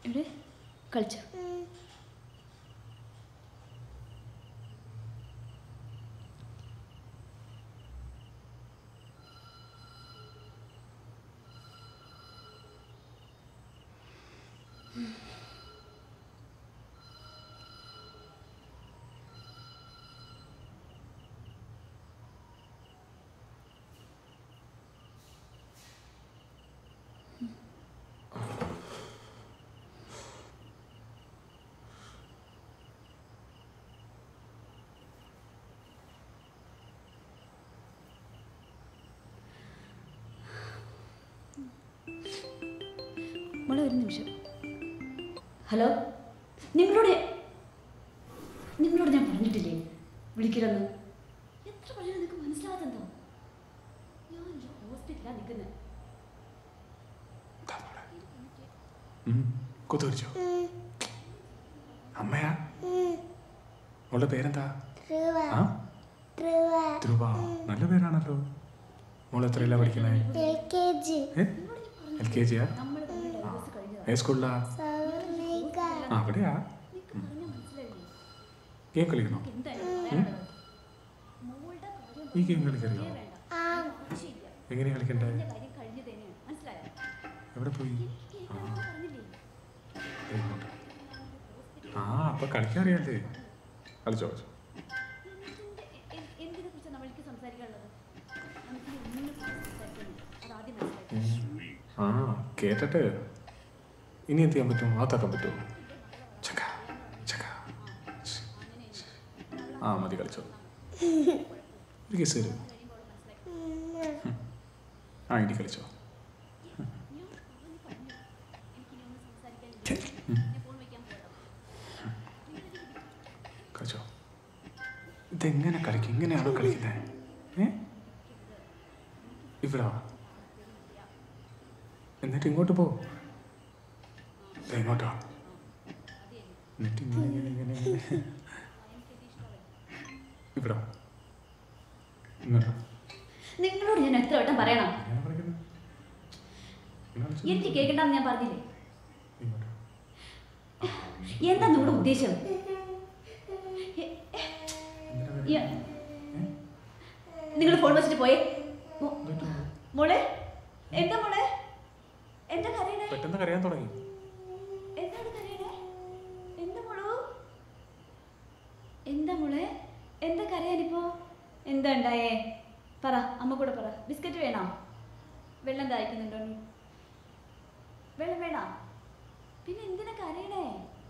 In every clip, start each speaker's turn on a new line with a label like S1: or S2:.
S1: എവിടെ കളിച്ചോ മോളെ ഒരു നിമിഷം ഹലോ നിങ്ങളോട് നിങ്ങളോട് ഞാൻ പറഞ്ഞിട്ടില്ലേ വിളിക്കരുതെന്ന് എത്ര പറഞ്ഞാൽ നിങ്ങൾക്ക് മനസ്സിലാകാതെന്തോ ഞാൻ ഹോസ്പിറ്റലാണ് നിൽക്കുന്നത്
S2: കൊത്തു പിടിച്ചോ അമ്മയാ അവളുടെ പേരെന്താ ആ ധ്രുവ നല്ല പേരാണല്ലോ മോൾ എത്രയില്ല പഠിക്കണേ
S3: L K G
S2: L K ജിയാ
S1: നമ്മൾ തമ്മിൽ ഡൈവേഴ്സ് കഴിഞ്ഞതാ
S2: ഏ സ്കൂളിലാ
S3: സൗമിക
S2: ആ അവിടെയാ
S1: നിങ്ങൾക്ക് പറഞ്ഞാൽ മനസ്സിലായില്ലേ
S2: ഗെയിം കളിക്കണോ
S1: എന്തായാലും പറയാനുള്ളത് മോളുടെ കാര്യം
S2: ഈ ഗെയിം കളിക്കറിയോ
S1: വേണ്ട
S3: ആ
S1: ആവശ്യമില്ല
S2: എങ്ങനെയാ കളിക്കണ്ടേ
S1: എന്റെ കാര്യം കഴിഞ്ഞു തന്നെയാണ് മനസ്സിലായോ
S2: എവിടെ പോയി
S1: കേൾക്കാൻ പറഞ്ഞില്ലേ
S2: ദേ ഇങ്ങോട്ട്. ആ അപ്പൊ കളിക്കാൻ അറിയാല്ലേ കളിച്ചോ കളിച്ചോ
S1: എന്തിനെ കുറിച്ച് നമ്മൾക്ക് സംസാരിക്കാനുള്ളത് നമുക്ക് ഒന്നിനെ കുറിച്ച് സംസാരിക്കുന്നില്ല അത് ആദ്യം മനസ്സിലാക്കി
S2: ആ കേട്ടിട്ട് ഇനി എന്ത് ചെയ്യാൻ പറ്റും അതാക്കാൻ പറ്റുമോ ചക്ക ചക്ക ഛ്, ഛ്. ആ മതി കളിച്ചോ ഒരു കേസ് തരും ആ ഇനി കളിച്ചോ ഉം. കളിച്ചോ ഇതെങ്ങനെ കളിക്കും ഇങ്ങനെയാണോ കളിക്കുന്നത് ഏ ഇവിടെ വാ എന്നിട്ട് ഇങ്ങോട്ട് പോ ദേ ഇങ്ങോട്ടോ എന്നിട്ട് ഇങ്ങനെ ഇങ്ങനെ ഇങ്ങനെ ഇങ്ങനെ ഇവിടെ വാ. ഇങ്ങോട്ടോ
S1: നിങ്ങളോട് ഞാൻ എത്ര വട്ടം പറയണം
S2: ഇങ്ങനെ കളിക്കുന്നത് ഇങ്ങനെ കളിച്ചോ.
S1: എനിക്ക് കേൾക്കണ്ടെന്ന് ഞാൻ പറഞ്ഞില്ലേ
S2: ഇങ്ങോട്ടോ
S1: എന്താ നിങ്ങളുടെ ഉദ്ദേശം നിങ്ങൾ ഫോൺ വെച്ചിട്ട് പോയേ മോ- മോളെ എന്താ മോളെ എന്താ കരയണേ
S2: പെട്ടെന്ന് കരയാൻ തുടങ്ങി
S1: എന്താണ് കരയണേ എന്താ മോളു എന്താ മോളെ എന്താ കരയാനിപ്പോ എന്താ ഉണ്ടായേ പറ അമ്മ കൂടെ പറ ബിസ്ക്കറ്റ് വേണോ വെള്ളം ദാഹിക്കുന്നുണ്ടോ നീ വെള്ളം വേണോ പിന്നെ എന്തിനാ കരയണേ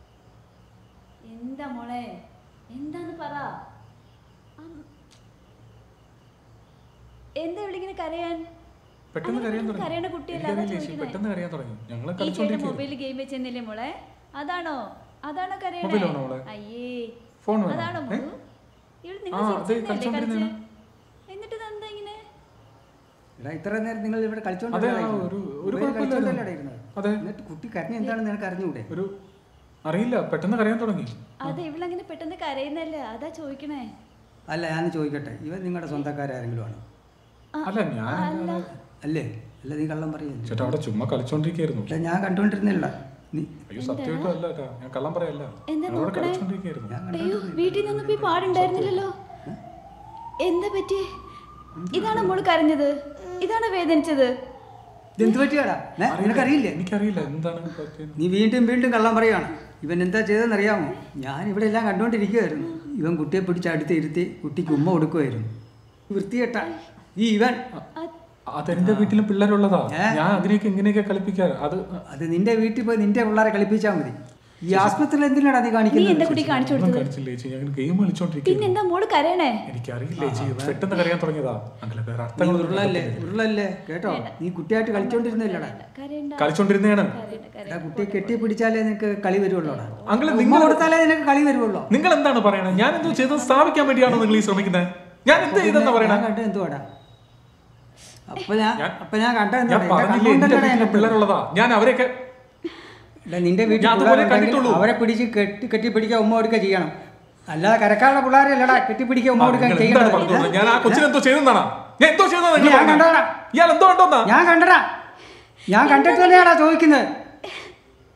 S1: എന്താ മോളെ എന്താന്ന് പറ അം- എന്താ ഇവളിങ്ങനെ കരയാൻ
S2: പെട്ടെന്ന് കരയാൻ
S1: അങ്ങനെ
S2: തുടങ്ങി
S1: കരയണ കുട്ടിയല്ല, അതാ
S2: എനിക്കറിയില്ല ചേച്ചി
S1: ചോദിക്കുന്നെ.
S2: പെട്ടെന്ന് കരയാൻ തുടങ്ങി ഞങ്ങളെ
S1: ഈ ചേട്ടൻ
S2: കളിച്ചോണ്ടിരിക്കുന്നു
S1: മൊബൈലിൽ ഗെയിം വെച്ചെന്നില്ലേ മോളെ അതാണോ അതാണോ കരയണേ
S2: മൊബൈലാണോ മോളെ?
S1: അയ്യേ
S2: ഫോൺ വേണോ?
S1: അതാണോ
S2: ഏ?
S1: മോളു ഇവിടെ
S2: ആ,
S1: നിങ്ങൾ
S2: അതെ,
S1: ചിരിച്ചെന്നല്ലേ കളിച്ച്
S2: കളിച്ചോണ്ടിരുന്നതാണ്.
S1: എന്നിട്ട് ഇതെന്താ ഇങ്ങനെ
S4: എടാ ഇത്ര നേരം നിങ്ങൾ ഇവിടെ
S2: അതെ
S4: കളിച്ചോണ്ടല്ലേ
S2: ആ,
S4: ഇരുന്നത്?
S2: ഒരു ഒരു
S4: മൊബൈൽ കളിച്ചോണ്ടല്ലേ
S2: കുഴപ്പമില്ല
S4: ഇരുന്നത്?
S2: അതെ
S4: എന്നിട്ട് കുട്ടി കരഞ്ഞ എന്താണെന്ന് നിനക്ക് അറിഞ്ഞൂടെ
S2: ഒരു അറിയില്ല പെട്ടെന്ന് കരയാൻ തുടങ്ങി
S1: അത് ഇവളങ്ങനെ പെട്ടെന്ന് കരയുന്നല്ലേ അതാ ചോദിക്കണേ
S4: അല്ല ഞാൻ ചോദിക്കട്ടെ ഇവൻ നിങ്ങളുടെ സ്വന്തക്കാരാരെങ്കിലും ആണോ
S1: ആ,
S2: അല്ല ഞാൻ
S1: അല്ല
S4: അല്ലേ അല്ല നീ കള്ളം പറയുന്നു
S2: ചേട്ടാ അവിടെ ചുമ്മാ കളിച്ചോണ്ടിരിക്കായിരുന്നു
S4: അല്ല ഞാൻ കണ്ടുകൊണ്ടിരുന്നില്ല നീ
S2: അയ്യോ സത്യമായിട്ടും അല്ല ചേട്ടാ ഞാൻ കള്ളം പറയല്ല
S1: എന്താ
S2: ഞാൻ അവിടെ
S1: നോക്കണേ?
S2: കളിച്ചോണ്ടിരിക്കായിരുന്നു
S4: ഞാൻ
S1: അയ്യോ
S4: കണ്ടോണ്ടിരുന്നില്ല.
S1: വീട്ടിൽ നിന്നൊന്നും പോയി പാടുണ്ടായിരുന്നില്ലല്ലോ എന്താ പറ്റിയേ ഇതാണോ മോള് കരഞ്ഞത് ഇതാണോ വേദനിച്ചത്
S4: ഇതെന്ത് പറ്റിയാടാ ഏ? നിനക്കറിയില്ലേ
S2: എനിക്കറിയില്ല എന്താണ് പറ്റിയത്
S4: നീ വീണ്ടും വീണ്ടും കള്ളം പറയുകയാണ് ഇവൻ എന്താ ചെയ്തതെന്ന് അറിയാമോ ഞാൻ ഇവിടെ എല്ലാം കണ്ടുകൊണ്ടിരിക്കുവായിരുന്നു ഇവൻ കുട്ടിയെ പിടിച്ച് അടുത്ത് ഇരുത്തി കുട്ടിക്ക് ഉമ്മ കൊടുക്കുമായിരുന്നു വൃത്തികെട്ട ഈ ഇവൻ
S1: അത്
S2: അതെന്റെ വീട്ടിലും പിള്ളേരുള്ളതാ
S4: ഏ?
S2: ഞാൻ അതിനെയൊക്കെ എങ്ങനെയൊക്കെ കളിപ്പിക്കാറ് അത്
S4: അത് നിന്റെ വീട്ടിൽ പോയി നിന്റെ പിള്ളേരെ കളിപ്പിച്ചാൽ മതി ഈ ആസ്പത്രിയിൽ എന്തിനാടാ നീ
S1: നീ
S4: കാണിക്കുന്നത്
S1: എന്താ കുട്ടി കാണിച്ചു
S2: ഒന്നും
S1: കൊടുത്തത്
S2: കളിച്ചില്ല ചേച്ചി ഞാൻ ഗെയിം കളിച്ചോണ്ടിരിക്കുന്നു
S1: പിന്നെന്താ മോള് കരയണേ
S2: എനിക്കറിയില്ല ചേച്ചി പെട്ടെന്ന് കരയാൻ തുടങ്ങിയതാ അങ്ങനെ വേറെ
S4: നീ
S2: അർത്ഥങ്ങളൊന്നും
S4: ഉരുളല്ലേ
S2: കണ്ടെത്തുന്നില്ല.
S4: ഉരുളല്ലേ കേട്ടോ നീ കുട്ടിയായിട്ട് കളിച്ചോണ്ടിരുന്നില്ലടാ
S1: കരയണ്ട
S2: കളിച്ചോണ്ടിരുന്നതാണ്
S1: കരയണ്ട കരയണ്ട
S4: എടാ കുട്ടിയെ കെട്ടി പിടിച്ചാലേ നിനക്ക് കളി വരുവുള്ളൂടാ
S2: അങ്കിള്
S4: ഉമ്മ
S2: നിങ്ങൾ
S4: കൊടുത്താലേ നിനക്ക് കളി വരുവുള്ളൂ
S2: നിങ്ങൾ എന്താണ് പറയണത് ഞാൻ എന്തോ ചെയ്തത് സ്ഥാപിക്കാൻ വേണ്ടിയാണോ നിങ്ങൾ ഈ ശ്രമിക്കുന്നത് ഞാൻ എന്ത് ചെയ്തെന്നാ പറയണേ
S4: ഞാൻ കണ്ടത് എന്തുവാടാ അപ്പൊ ഞാൻ
S2: ഞാൻ-
S4: അപ്പൊ ഞാൻ കണ്ട
S2: ഞാൻ പറഞ്ഞില്ലേ എന്റെ വീട്ടിലെ പിള്ളേരുള്ളതാ ഞാൻ അവരെയൊക്കെ
S4: നിന്റെ വീട്ടിൽ
S2: ഞാൻ അതുപോലെ
S4: പിള്ളേരുണ്ടെങ്കിൽ
S2: കണ്ടിട്ടുള്ളൂ.
S4: അവരെ പിടിച്ച് കെട്ടി കെട്ടി പിടിക്കുക ഉമ്മ കൊടുക്കുക ചെയ്യണം അല്ലാതെ കരക്കാനുള്ള പിള്ളേരല്ലടാ കെട്ടി പിടിക്കുക ഉമ്മ
S2: ആ,
S4: കൊടുക്കാൻ
S2: നിങ്ങൾ എന്താണ്
S4: ചെയ്യണം
S2: പറഞ്ഞത് ഞാൻ ആ കൊച്ചിന് എന്തോ ചെയ്തെന്നാണ് ഞാൻ എന്തോ ചെയ്തെന്നാ നിങ്ങൾ
S4: ഞാൻ
S2: പറഞ്ഞത്?
S4: കണ്ടതാ.
S2: ഇയാൾ എന്തോ കണ്ടോന്നാ
S4: ഞാൻ കണ്ടടാ ഞാൻ കണ്ടിട്ട് തന്നെയാടാ ചോദിക്കുന്നത്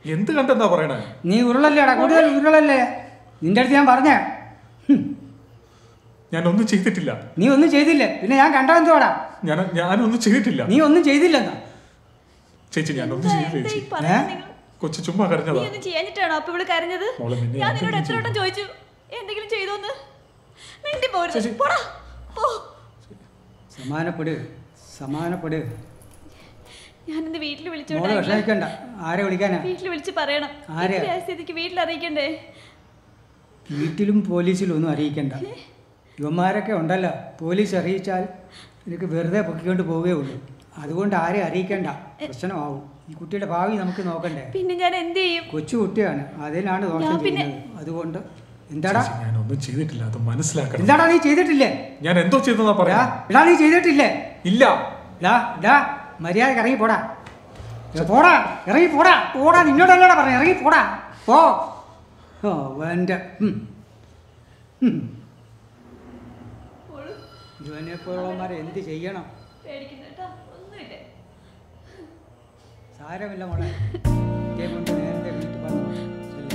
S2: എന്ത് കണ്ടെന്നാ പറയണേ
S4: നീ ഉരുളല്ലേടാ കൂടുതൽ ഉരുളല്ലേ നിന്റെ അടുത്ത് ഞാൻ പറഞ്ഞേ ഹും,
S2: ഞാൻ ഒന്നും ചെയ്തിട്ടില്ല
S4: നീ ഒന്നും ചെയ്തില്ലേ പിന്നെ ഞാൻ കണ്ടെന്തോടാ
S2: ഞാൻ ഞാനൊന്നും ചെയ്തിട്ടില്ല
S4: നീ ഒന്നും ചെയ്തില്ലെന്നാ
S2: ചേച്ചി ഞാൻ ഒന്നും ചെയ്തില്ല
S1: എന്താ ഈ
S2: ചേച്ചി
S1: പറയുന്നത് നിങ്ങൾ?
S2: കൊച്ചു ചുമ്മാ
S1: നീ
S2: കരഞ്ഞതാ
S1: ഒന്നും ചെയ്യാഞ്ഞിട്ടാണോ അപ്പൊ ഇവിടെ കരഞ്ഞത്
S2: മോളെ, നിന്നെ
S1: ഞാൻ നിന്നോട്
S2: എന്തെങ്കിലും
S1: എത്ര വട്ടം ചോദിച്ചു എന്തെങ്കിലും ചെയ്തോന്ന് മിണ്ടി പോരുത്
S2: ചേച്ചി.
S1: പോടാ പോ
S4: സമാനപ്പെട് സമാനപ്പെട്
S1: ഞാനിന്ന് വീട്ടിൽ
S4: മോള്
S1: വിളിച്ചോട്ടെ
S4: വിഷമിക്കണ്ട ആരെ വിളിക്കാനാ
S1: വീട്ടിൽ വിളിച്ച് പറയണം
S4: ആരെയാ?
S1: ഇത്രയായ സ്ഥിതിക്ക് വീട്ടിൽ അറിയിക്കണ്ടേ
S4: വീട്ടിലും പോലീസിലും ഒന്നും അറിയിക്കണ്ട ഇവന്മാരൊക്കെ ഉണ്ടല്ലോ പോലീസ് അറിയിച്ചാൽ നിനക്ക് വെറുതെ പൊക്കിക്കൊണ്ട് പോവുകയേ ഉള്ളൂ അതുകൊണ്ട് ആരെ അറിയിക്കണ്ട പ്രശ്നമാവും ഈ കുട്ടിയുടെ ഭാവി നമുക്ക് നോക്കണ്ടേ
S1: പിന്നെ ഞാൻ എന്ത് ചെയ്യും
S4: കൊച്ചു കുട്ടിയാണ് അതിനാണ് ദോഷം
S1: ഞാൻ പിന്നെ-
S4: ചെയ്യുന്നത് അതുകൊണ്ട് എന്താടാ
S2: ചേച്ചി, ഞാൻ ഒന്നും ചെയ്തിട്ടില്ല അത് മനസ്സിലാക്കണം
S4: എന്താടാ നീ ചെയ്തിട്ടില്ലേ
S2: ഞാൻ എന്തോ ചെയ്തെന്നാ
S4: എടാ
S2: പറയാ
S4: എടാ നീ ചെയ്തിട്ടില്ലേ
S2: ഇല്ല
S4: ഡാ ഡാ മര്യാദ ഇറങ്ങി പോടാ ഏ, പോടാ ഇറങ്ങി പോടാ പോടാ നിന്നോടല്ലടാ പറഞ്ഞ ഇറങ്ങി പോടാ പോ ഓ എൻ്റെ ഇവനെ പോലുള്ളവന്മാരെ എന്ത് ചെയ്യണം
S1: പേടിക്കുന്നു കേട്ടോ ഒന്നുമില്ല
S4: സാരമില്ല മോളെ ഇതേ കൊണ്ട് നേരത്തെ വീട്ടിൽ വന്നു ചെല്ല്.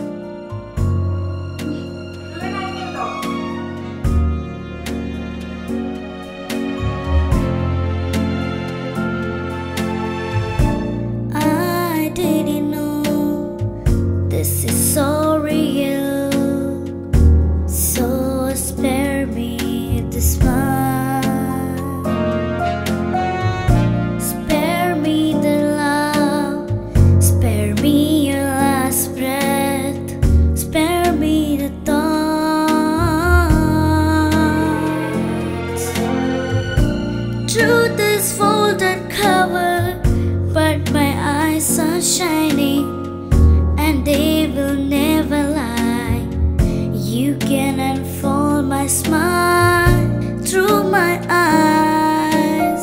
S3: I didn't know this is so real. So spare me the smile. Spare me the love. Spare me your last breath. Spare me the thoughts. Truth is folded cover, but my eyes are shining, and they will never lie. You can unfold my smile through my eyes.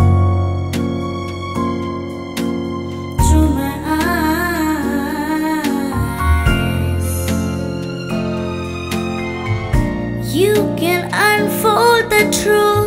S3: Through my eyes. You can unfold the truth